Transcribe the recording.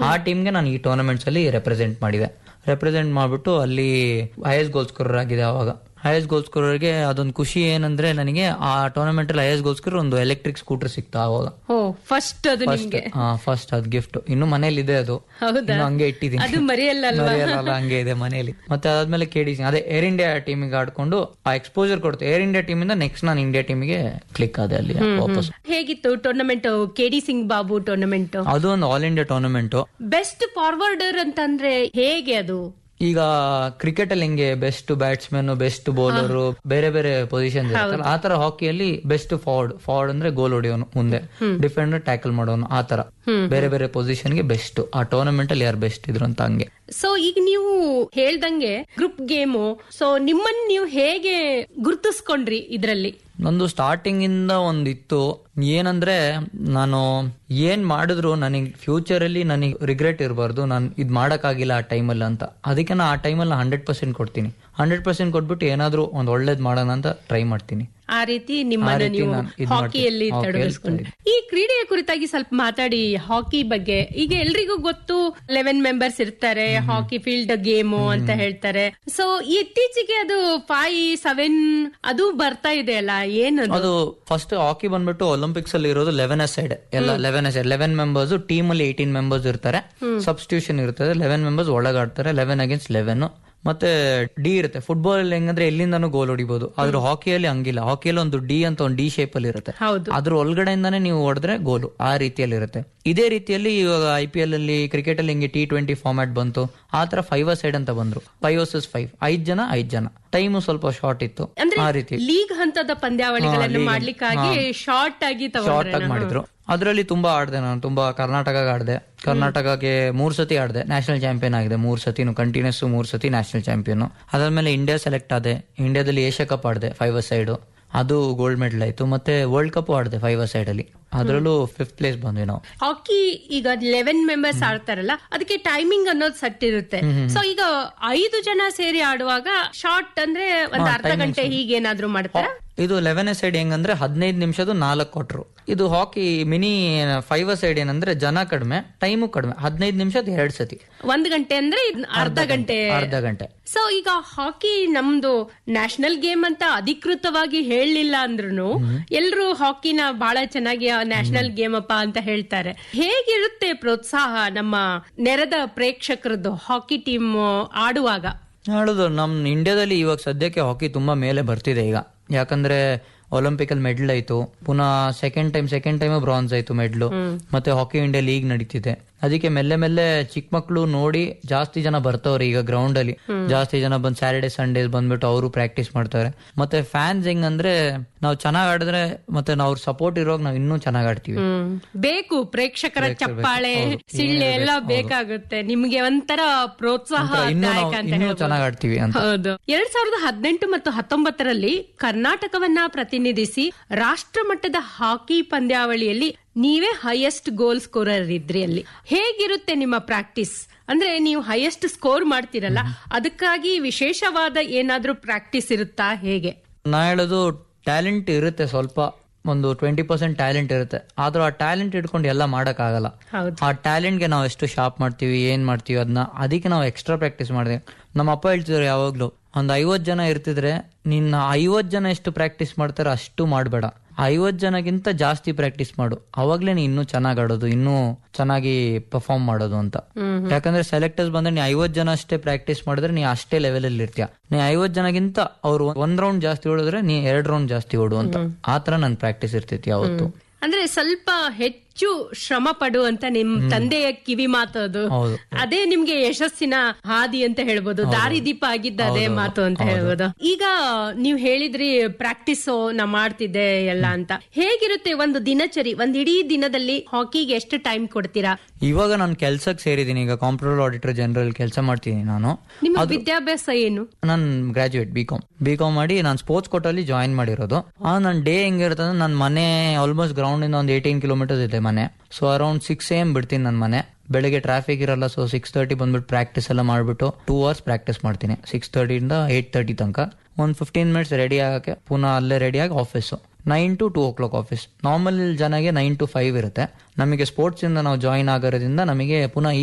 ಆ ಟೀಮ್ಗೆ ನಾನು ಈ ಟೂರ್ನಮೆಂಟ್ಸ್ ಅಲ್ಲಿ ರೆಪ್ರೆಸೆಂಟ್ ಮಾಡಿದೆ ರೆಪ್ರೆಸೆಂಟ್ ಮಾಡ್ಬಿಟ್ಟು ಅಲ್ಲಿ ಹೈಯೆಸ್ಟ್ ಗೋಲ್ ಸ್ಕೋರರ್ ಆಗಿದೆ ಅವಾಗ ಹೈಯೆಸ್ಟ್ ಗೋಲ್ ಸ್ಕೋರರ್ಗೆ ಅದೊಂದು ಖುಷಿ ಏನಂದ್ರೆ ನನಗೆ ಆ ಟೂರ್ನಮೆಂಟ್ ಅಲ್ಲಿ ಹೈಯೆಸ್ಟ್ ಗೋಲ್ ಸ್ಕೋರರ್ ಒಂದು ಎಲೆಕ್ಟ್ರಿಕ್ ಸ್ಕೂಟರ್ ಸಿಕ್ತಾ ಅವಾಗ ಓ ಫಸ್ಟ್ ಅದು ಫಸ್ಟ್ ನಿಮ್ಗೆ ಫಸ್ಟ್ ಅದ್ ಗಿಫ್ಟ್ ಇನ್ನು ಮನೇಲಿ ಇದೆ ಅದು ಹೌದಾ ಇನ್ನು ಹಂಗೆ ಇಟ್ಟಿದ್ದೀನಿ ಅದು ಮರೆಯಲ್ಲ ಅಲ್ವಾ ಮರೆಯಲ್ಲ, ಹಂಗೆ ಇದೆ ಮನೆಯಲ್ಲಿ ಮತ್ತೆ ಅದಾದ್ಮೇಲೆ ಕೆಡಿ ಅದೇ ಏರ್ ಇಂಡಿಯಾ ಟೀಮಿಗೆ ಆಡ್ಕೊಂಡು ಆ ಎಕ್ಸ್ಪೋಜರ್ ಕೊಡ್ತೆ ಏರ್ ಇಂಡಿಯಾ ಟೀಮಿಂದ ನೆಕ್ಸ್ಟ್ ನಾನು ಇಂಡಿಯಾ ಟೀಮಿಗೆ ಕ್ಲಿಕ್ ಆದೆ ಅಲ್ಲಿ ವಾಪಸ್ ಹೇಗಿತ್ತು tournament K D Singh Babu tournament ಅದು ಒಂದು all India tournament best forwarder ಅಂತಂದ್ರೆ ಹೇಗೆ ಅದು ಈಗ ಕ್ರಿಕೆಟ್ ಅಲ್ಲಿ ಹಿಂಗೆ ಬೆಸ್ಟ್ ಬ್ಯಾಟ್ಸ್ಮನ್ ಬೆಸ್ಟ್ ಬೌಲರ್ ಬೇರೆ ಬೇರೆ ಪೊಸಿಷನ್ ಇರುತ್ತಲ್ಲ ಆ ತರ ಹಾಕಿಯಲ್ಲಿ ಬೆಸ್ಟ್ ಫಾರ್ವರ್ಡ್ ಫಾರ್ವರ್ಡ್ ಅಂದ್ರೆ ಗೋಲ್ ಹೊಡಿಯೋನು ಮುಂದೆ ಡಿಫೆಂಡರ್ ಟ್ಯಾಕಲ್ ಮಾಡೋನು ಆ ತರ ಬೇರೆ ಬೇರೆ ಪೊಸಿಷನ್ ಗೆ ಬೆಸ್ಟ್ ಆ ಟೂರ್ನಮೆಂಟ್ ಅಲ್ಲಿ ಯಾರು ಬೆಸ್ಟ್ ಇದ್ರು ಅಂತ ಹಂಗೆ ಸೊ ಈಗ ನೀವು ಹೇಳ್ದಂಗೆ ಗ್ರೂಪ್ ಗೇಮು ಸೊ ನಿಮ್ಮನ್ನ ನೀವು ಹೇಗೆ ಗುರುತಿಸ್ಕೊಂಡ್ರಿ ಇದ್ರಲ್ಲಿ ನಂದು ಸ್ಟಾರ್ಟಿಂಗ್ ಇಂದ ಒಂದಿತ್ತು ಏನಂದ್ರೆ ನಾನು ಏನ್ ಮಾಡಿದ್ರು ನನಗೆ ಫ್ಯೂಚರ್ ಅಲ್ಲಿ ನನಗೆ ರಿಗ್ರೆಟ್ ಇರಬಾರ್ದು ನಾನು ಇದ್ ಮಾಡಕ್ಕಾಗಿಲ್ಲ ಆ ಟೈಮಲ್ಲಿ ಅಂತ ಅದಕ್ಕೆ ನಾ ಆ ಟೈಮಲ್ಲಿ ಹಂಡ್ರೆಡ್ ಪರ್ಸೆಂಟ್ ಕೊಡ್ತೀನಿ ಹಂಡ್ರೆಡ್ ಪರ್ಸೆಂಟ್ ಕೊಟ್ಬಿಟ್ಟು ಏನಾದ್ರೂ ಒಂದ್ ಒಳ್ಳೇದ್ ಮಾಡೋಣ ಅಂತ ಟ್ರೈ ಮಾಡ್ತೀನಿ ಆ ರೀತಿ ನಿಮ್ಮನ್ನ ರೀತಿ ನೀವು ನಾನು ಇದ್ ಹಾಕಿಯಲ್ಲಿ ಮಾಡ್ತೀನಿ. ತೊಡಗಿಸ್ಕೊಂಡ್ರಿ ಈ ಕ್ರೀಡೆಯ ಕುರಿತಾಗಿ ಸ್ವಲ್ಪ ಮಾತಾಡಿ ಹಾಕಿ ಬಗ್ಗೆ ಈಗ ಎಲ್ರಿಗೂ ಗೊತ್ತು ಲೆವೆನ್ ಮೆಂಬರ್ಸ್ ಇರ್ತಾರೆ ಹಾಕಿ ಫೀಲ್ಡ್ ಗೇಮು ಅಂತ ಹೇಳ್ತಾರೆ ಸೊ ಇತ್ತೀಚೆಗೆ ಅದು ಫೈವ್ ಸೆವೆನ್ ಅದು ಬರ್ತಾ ಇದೆ ಅಲ್ಲ ಏನದು ಅದು ಫಸ್ಟ್ ಹಾಕಿ ಬಂದ್ಬಿಟ್ಟು ಒಲಿಂಪಿಕ್ಸ್ ಅಲ್ಲಿ ಇರೋದು ಲೆವೆನ್ ಸೈಡ್ ಎಲ್ಲ eleven side eleven members team ಅಲ್ಲಿ ಏಯ್ಟೀನ್ ಮೆಂಬರ್ಸ್ ಇರ್ತಾರೆ ಸಬ್ಸ್ಟಿಟ್ಯೂಷನ್ ಇರ್ತದೆ ಲೆವೆನ್ ಮೆಂಬರ್ಸ್ ಒಳಗಾಡ್ತಾರೆ ಲೆವೆನ್ ಅಗೇನ್ಸ್ಟ್ ಲೆವೆನ್ ಮತ್ತೆ ಡಿ ಇರುತ್ತೆ ಫುಟ್ಬಾಲ್ ಅಲ್ಲಿ ಹೆಂಗಂದ್ರೆ ಎಲ್ಲಿಂದಾನು ಗೋಲ್ ಹೊಡಿಬಹುದು ಆದ್ರೆ ಹಾಕಿಯಲ್ಲಿ ಹಂಗಿಲ್ಲ ಹಾಕಿಯಲ್ಲಿ ಒಂದು ಡಿ ಅಂತ ಒಂದು ಡಿ ಶೇಪ್ ಅಲ್ಲಿ ಇರುತ್ತೆ ಹೌದು ಅದ್ರ ಒಳಗಡೆಯಿಂದಾನೇ ನೀವು ಹೊಡೆದ್ರೆ ಗೋಲು ಆ ರೀತಿಯಲ್ಲಿ ಇರುತ್ತೆ ಇದೇ ರೀತಿಯಲ್ಲಿ ಇವಾಗ ಐ ಪಿ ಎಲ್ ಅಲ್ಲಿ ಕ್ರಿಕೆಟ್ ಅಲ್ಲಿ ಹಿಂಗೆ ಟಿ ಟ್ವೆಂಟಿ ಫಾರ್ಮ್ಯಾಟ್ ಬಂತು ಆ ತರ ಫೈವ್ ಸೈಡ್ ಅಂತ ಬಂದ್ರು ಫೈವ್ ವರ್ಸಸ್ ಫೈವ್ ಐದ್ ಜನ ಐದ್ ಜನ ಟೈಮು ಸ್ವಲ್ಪ ಶಾರ್ಟ್ ಇತ್ತು ಅಂದ್ರೆ ಆ ರೀತಿ ಲೀಗ್ ಹಂತದ ಪಂದ್ಯಾವಳಿಗಳನ್ನು ಮಾಡ್ಲಿಕ್ಕಾಗಿ ಶಾರ್ಟ್ ಆಗಿ ಶಾರ್ಟ್ ತಗೊಂಡ್ರೆ ಆಗಿ ಮಾಡಿದ್ರು ಅದರಲ್ಲಿ ತುಂಬಾ ಆಡ್ದೆ ನಾನು ತುಂಬಾ ಕರ್ನಾಟಕ ಆಡ್ದೆ ಕರ್ನಾಟಕಕ್ಕೆ ಮೂರ್ ಸತಿ ಆಡ್ದೆ ನ್ಯಾಷನಲ್ ಚಾಂಪಿಯನ್ ಆಗಿದೆ ಮೂರ್ ಸತಿನು ಕಂಟಿನ್ಯೂಸ್ ಮೂರ್ ಸತಿ ನ್ಯಾಷನಲ್ ಚಾಂಪಿಯನ್ ಅದಾದ್ಮೇಲೆ ಇಂಡಿಯಾ ಸೆಲೆಕ್ಟ್ ಆದೆ ಇಂಡಿಯಾದಲ್ಲಿ ಏಷ್ಯಾ ಕಪ್ ಆಡ್ದೆ ಫೈವ್ ಸೈಡ್ ಅದು ಗೋಲ್ಡ್ ಮೆಡಲ್ ಆಯ್ತು ಮತ್ತೆ ವರ್ಲ್ಡ್ ಕಪ್ ಆಡ್ದೆ ಫೈವ್ ಸೈಡ್ ಅಲ್ಲಿ ಅದರಲ್ಲೂ ಫಿಫ್ತ್ ಪ್ಲೇಸ್ ಬಂದ್ವಿ ನಾವು ಹಾಕಿ ಈಗ ಲೆವೆನ್ ಮೆಂಬರ್ಸ್ ಆಡ್ತಾರಲ್ಲ ಅದಕ್ಕೆ ಟೈಮಿಂಗ್ ಅನ್ನೋದು ಸೆಟ್ ಇರುತ್ತೆ ಸೊ ಈಗ ಐದು ಜನ ಸೇರಿ ಆಡುವಾಗ ಶಾರ್ಟ್ ಅಂದ್ರೆ ಒಂದ್ ಅರ್ಧ ಗಂಟೆ ಹೀಗೇನಾದ್ರೂ ಮಾಡ್ತಾರ ಇದು ಲೆವೆನ್ ಸೈಡ್ ಹೆಂಗಂದ್ರೆ ಹದಿನೈದು ನಿಮಿಷದ್ದು ನಾಲ್ಕು ಕೊಟ್ರು ಇದು ಹಾಕಿ ಮಿನಿ ಫೈವ್ ಸೈಡ್ ಏನಂದ್ರೆ ಜನ ಕಡಿಮೆ ಟೈಮು ಕಡಿಮೆ ಹದಿನೈದು ನಿಮಿಷದ ಎರಡ್ ಸತಿ ಒಂದ್ ಗಂಟೆ ಅಂದ್ರೆ ಇದ್ ಅರ್ಧ ಗಂಟೆ ಅರ್ಧ ಗಂಟೆ ಸೊ ಈಗ ಹಾಕಿ ನಮ್ದು ನ್ಯಾಷನಲ್ ಗೇಮ್ ಅಂತ ಅಧಿಕೃತವಾಗಿ ಹೇಳಲಿಲ್ಲ ಅಂದ್ರೂ ಎಲ್ರು ಹಾಕಿನ ಬಹಳ ಚೆನ್ನಾಗಿ ನ್ಯಾಷನಲ್ ಗೇಮ್ ಅಪ್ಪ ಅಂತ ಹೇಳ್ತಾರೆ ಹೇಗಿರುತ್ತೆ ಪ್ರೋತ್ಸಾಹ ನಮ್ಮ ನೆರೆದ ಪ್ರೇಕ್ಷಕರದ್ದು ಹಾಕಿ ಟೀಮ್ ಆಡುವಾಗ ಹೇಳುದು ನಮ್ ಇಂಡಿಯಾದಲ್ಲಿ ಇವಾಗ ಸದ್ಯಕ್ಕೆ ಹಾಕಿ ತುಂಬಾ ಮೇಲೆ ಬರ್ತಿದೆ ಈಗ ಯಾಕಂದ್ರೆ ಒಲಿಂಪಿಕ್ ಅಲ್ಲಿ ಮೆಡಲ್ ಆಯ್ತು ಪುನಃ second time second time bronze ಆಯ್ತು ಮೆಡ್ಲು ಮತ್ತೆ ಹಾಕಿ ಇಂಡಿಯಾ ಲೀಗ್ ನಡೀತಿದೆ ಅದಕ್ಕೆ ಮೆಲ್ಲೆ ಮೆಲ್ಲೆ ಚಿಕ್ಕ ಮಕ್ಳು ನೋಡಿ ಜಾಸ್ತಿ ಜನ ಬರ್ತವ್ರೆ ಈಗ ಗ್ರೌಂಡ್ ಅಲ್ಲಿ ಜಾಸ್ತಿ ಜನ ಬಂದ್ ಸ್ಯಾಟರ್ಡೆ ಸಂಡೇಸ್ ಬಂದ್ಬಿಟ್ಟು ಅವರು ಪ್ರಾಕ್ಟೀಸ್ ಮಾಡ್ತಾರೆ ಮತ್ತೆ ಫ್ಯಾನ್ಸ್ ಹೆಂಗಂದ್ರೆ ನಾವು ಚೆನ್ನಾಗ್ ಆಡಿದ್ರೆ ಮತ್ತೆ ನಾವು ಅವ್ರ ಸಪೋರ್ಟ್ ಇರೋವಾಗ ನಾವು ಇನ್ನೂ ಚೆನ್ನಾಗ್ ಆಡ್ತೀವಿ ಹ್ಮ್ ಬೇಕು ಪ್ರೇಕ್ಷಕರ ಚಪ್ಪಾಳೆ ಸಿಳ್ಳೆ ಎಲ್ಲ ಬೇಕಾಗುತ್ತೆ ನಿಮ್ಗೆ ಒಂಥರ ಪ್ರೋತ್ಸಾಹ ಇನ್ನೂ ನಾವು ದಾಯಕ ಅಂತ ಇನ್ನೂ ಹೇಳ್ಬೋದು. ಚೆನ್ನಾಗ್ ಆಡ್ತೀವಿ ಅಂತ ಹೌದು ಎರಡ್ ಸಾವಿರದ ಹದಿನೆಂಟು ಮತ್ತು ಹತ್ತೊಂಬತ್ತರಲ್ಲಿ ಕರ್ನಾಟಕವನ್ನ ಪ್ರತಿನಿಧಿಸಿ ರಾಷ್ಟ್ರ ಮಟ್ಟದ ಹಾಕಿ ಪಂದ್ಯಾವಳಿಯಲ್ಲಿ ನೀವೇ ಹೈಯೆಸ್ಟ್ ಗೋಲ್ ಸ್ಕೋರರ್ ಇದ್ರಿ ಅಲ್ಲಿ ಹೇಗಿರುತ್ತೆ ನಿಮ್ಮ ಪ್ರಾಕ್ಟೀಸ್ ಅಂದ್ರೆ ನೀವು ಹೈಯೆಸ್ಟ್ ಸ್ಕೋರ್ ಮಾಡ್ತಿರಲ್ಲ ಅದಕ್ಕಾಗಿ ವಿಶೇಷವಾದ ಏನಾದ್ರೂ ಪ್ರಾಕ್ಟೀಸ್ ಇರುತ್ತಾ ಹೇಗೆ ನಾ ಹೇಳೋದು ಟ್ಯಾಲೆಂಟ್ ಇರುತ್ತೆ ಸ್ವಲ್ಪ ಒಂದು ಟ್ವೆಂಟಿ ಪರ್ಸೆಂಟ್ ಟ್ಯಾಲೆಂಟ್ ಇರುತ್ತೆ ಆದ್ರೂ ಆ ಟ್ಯಾಲೆಂಟ್ ಇಟ್ಕೊಂಡು ಎಲ್ಲ ಮಾಡಕ್ ಆಗಲ್ಲ ಹೌದು ಆ ಟ್ಯಾಲೆಂಟ್ಗೆ ನಾವು ಎಷ್ಟು ಶಾರ್ಪ್ ಮಾಡ್ತೀವಿ ಏನ್ ಮಾಡ್ತೀವಿ ಅದನ್ನ ಅದಕ್ಕೆ ನಾವು ಎಕ್ಸ್ಟ್ರಾ ಪ್ರಾಕ್ಟೀಸ್ ಮಾಡಿದೆ ನಮ್ಮ ಅಪ್ಪ ಹೇಳ್ತಿದ್ರು ಯಾವಾಗ್ಲೂ ಒಂದ್ ಐವತ್ ಜನ ಇರ್ತಿದ್ರೆ ನಿನ್ನ ಐವತ್ ಜನ ಎಷ್ಟು ಪ್ರಾಕ್ಟೀಸ್ ಮಾಡ್ತಾರೆ ಅಷ್ಟು ಮಾಡಬೇಡ ಐವತ್ ಜನಗಿಂತ ಜಾಸ್ತಿ ಪ್ರಾಕ್ಟೀಸ್ ಮಾಡು ಅವಾಗ್ಲೇ ನೀ ಇನ್ನೂ ಚೆನ್ನಾಗ್ ಆಡೋದು ಇನ್ನೂ ಚೆನ್ನಾಗಿ ಪರ್ಫಾರ್ಮ್ ಮಾಡೋದು ಅಂತ ಯಾಕಂದ್ರೆ ಸೆಲೆಕ್ಟರ್ಸ್ ಬಂದ್ರೆ ನೀ ಐವತ್ ಜನ ಅಷ್ಟೇ ಪ್ರಾಕ್ಟೀಸ್ ಮಾಡಿದ್ರೆ ನೀ ಅಷ್ಟೇ ಲೆವೆಲ್ ಅಲ್ಲಿ ಇರ್ತೀಯ ನೀ ಐವತ್ ಜನಗಿಂತ ಅವ್ರು ಒಂದ್ ರೌಂಡ್ ಜಾಸ್ತಿ ಓಡಿದ್ರೆ ನೀ ಎರಡ್ ರೌಂಡ್ ಜಾಸ್ತಿ ಓಡು ಅಂತ ಆತರ ನನ್ ಪ್ರಾಕ್ಟೀಸ್ ಇರ್ತೈತಿ ಯಾವತ್ತು ಅಂದ್ರೆ ಸ್ವಲ್ಪ ಹೆಚ್ಚು ಶ್ರಮ ಪಡು ಅಂತ ನಿಮ್ ತಂದೆಯ ಕಿವಿ ಮಾತು ಅದು ಹೌದು ಅದೇ ನಿಮ್ಗೆ ಯಶಸ್ಸಿನ ಹಾದಿ ಅಂತ ಹೇಳ್ಬೋದು ದಾರಿದೀಪ ಆಗಿದ್ದ ಅದೇ ಮಾತು ಅಂತ ಹೇಳ್ಬೋದು ಈಗ ನೀವ್ ಹೇಳಿದ್ರಿ ಪ್ರಾಕ್ಟೀಸ್ ನಾ ಮಾಡ್ತಿದ್ದೆ ಎಲ್ಲ ಅಂತ ಹೇಗಿರುತ್ತೆ ಒಂದು ದಿನಚರಿ ಒಂದ್ ಇಡೀ ದಿನದಲ್ಲಿ ಹಾಕಿಗೆ ಎಷ್ಟು ಟೈಮ್ ಕೊಡ್ತೀರಾ ಇವಾಗ ನಾನು ಕೆಲ್ಸಕ್ಕೆ ಸೇರಿದ್ದೀನಿ ಈಗ ಕಾಂಪ್ಯೂಟರ್ ಆಡಿಟರ್ ಜನರಲ್ ಕೆಲಸ ಮಾಡ್ತೀನಿ ನಾನು ನಿಮ್ಮ ವಿದ್ಯಾಭ್ಯಾಸ ಏನು ನಾನು graduate B com B com ಮಾಡಿ ನಾನು ಸ್ಪೋರ್ಟ್ಸ್ ಕೋಟಲ್ಲಿ ಜಾಯಿನ್ ಮಾಡಿರೋದು ಆ ನನ್ನ ಡೇ ಹೆಂಗಿರುತ್ತೆ ಅಂದ್ರೆ ನನ್ನ ಮನೆ ಆಲ್ಮೋಸ್ಟ್ ಗ್ರೌಂಡ್ ಇಂದ ಒಂದು ಏಯ್ಟೀನ್ ಕಿಲೋಮೀಟರ್ಸ್ ಇದೆ ಮನೆ so around six A M ಬಿಡ್ತೀನಿ ನನ್ನ ಮನೆ ಬೆಳಗ್ಗೆ ಟ್ರಾಫಿಕ್ ಇರಲ್ಲ ಸೊ ಸಿಕ್ಸ್ ತರ್ಟಿ ಬಂದ್ಬಿಟ್ಟು ಪ್ರಾಕ್ಟೀಸ್ ಎಲ್ಲ ಮಾಡ್ಬಿಟ್ಟು ಟೂ ಅವರ್ಸ್ ಪ್ರಾಕ್ಟೀಸ್ ಮಾಡ್ತೀನಿ ಸಿಕ್ಸ್ ತರ್ಟಿಯಿಂದ ಏಟ್ ತರ್ಟಿ ತನಕ ಒಂದು ಫಿಫ್ಟೀನ್ ಮಿನಿಟ್ಸ್ ರೆಡಿ ಆಗಕ್ಕೆ ಪುನಃ ಅಲ್ಲೇ ರೆಡಿಯಾಗಿ office nine to two o'clock office normal ಜನಗೆ ನೈನ್ ಟು ಫೈವ್ ಇರುತ್ತೆ ನಮಗೆ ಸ್ಪೋರ್ಟ್ಸ್ ಇಂದ ನಾವು ಜಾಯಿನ್ ಆಗೋದ್ರಿಂದ ನಮಗೆ ಪುನಃ